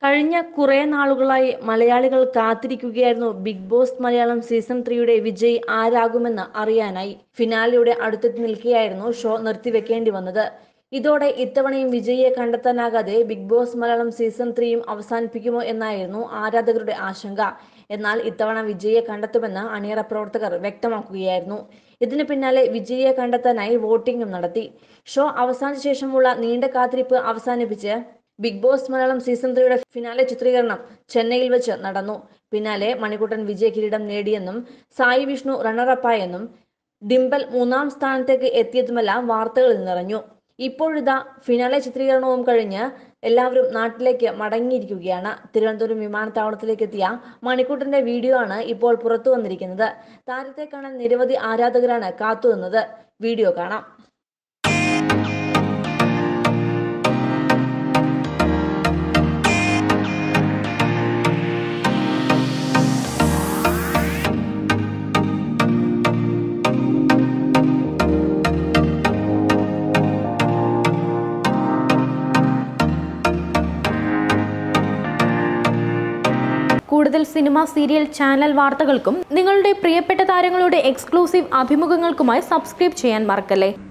കഴിഞ്ഞ കുറെ നാളുകളായി മലയാളികൾ കാത്തിരിക്കുകയായിരുന്നു ബിഗ് ബോസ് മലയാളം സീസൺ ത്രീയുടെ വിജയ് ആരാകുമെന്ന് അറിയാനായി ഫിനാലിയുടെ അടുത്തെത്തി നിൽക്കുകയായിരുന്നു ഷോ നിർത്തിവെക്കേണ്ടി വന്നത് ഇതോടെ ഇത്തവണയും വിജയിയെ കണ്ടെത്താനാകാതെ ബിഗ് ബോസ് മലയാളം സീസൺ ത്രീയും അവസാനിപ്പിക്കുമോ എന്നായിരുന്നു ആരാധകരുടെ ആശങ്ക എന്നാൽ ഇത്തവണ വിജയിയെ കണ്ടെത്തുമെന്ന് അണിയറ പ്രവർത്തകർ വ്യക്തമാക്കുകയായിരുന്നു ഇതിനു പിന്നാലെ വിജയിയെ കണ്ടെത്താനായി വോട്ടിംഗും നടത്തി ഷോ അവസാനിച്ച ശേഷമുള്ള നീണ്ട കാത്തിരിപ്പ് അവസാനിപ്പിച്ച് ബിഗ് ബോസ് മലയാളം സീസൺ ത്രീയുടെ ഫിനാലെ ചിത്രീകരണം ചെന്നൈയിൽ വെച്ച് നടന്നു പിന്നാലെ മണിക്കുട്ടൻ വിജയ കിരീടം നേടിയെന്നും സായി വിഷ്ണു റണ്ണറപ്പായെന്നും ഡിംബൽ മൂന്നാം സ്ഥാനത്തേക്ക് എത്തിയതുമെല്ലാം വാർത്തകളിൽ നിറഞ്ഞു ഇപ്പോഴിതാ ഫിനാലെ ചിത്രീകരണവും കഴിഞ്ഞ് എല്ലാവരും നാട്ടിലേക്ക് മടങ്ങിയിരിക്കുകയാണ് തിരുവനന്തപുരം വിമാനത്താവളത്തിലേക്ക് എത്തിയ മണിക്കൂട്ടന്റെ വീഡിയോ ആണ് ഇപ്പോൾ പുറത്തു വന്നിരിക്കുന്നത് താരത്തെ കാണാൻ നിരവധി ആരാധകരാണ് കാത്തുനിന്നത് വീഡിയോ കാണാം കൂടുതൽ സിനിമ സീരിയൽ ചാനൽ വാർത്തകൾക്കും നിങ്ങളുടെ പ്രിയപ്പെട്ട താരങ്ങളുടെ എക്സ്ക്ലൂസീവ് അഭിമുഖങ്ങൾക്കുമായി സബ്സ്ക്രൈബ് ചെയ്യാൻ മറക്കല്ലേ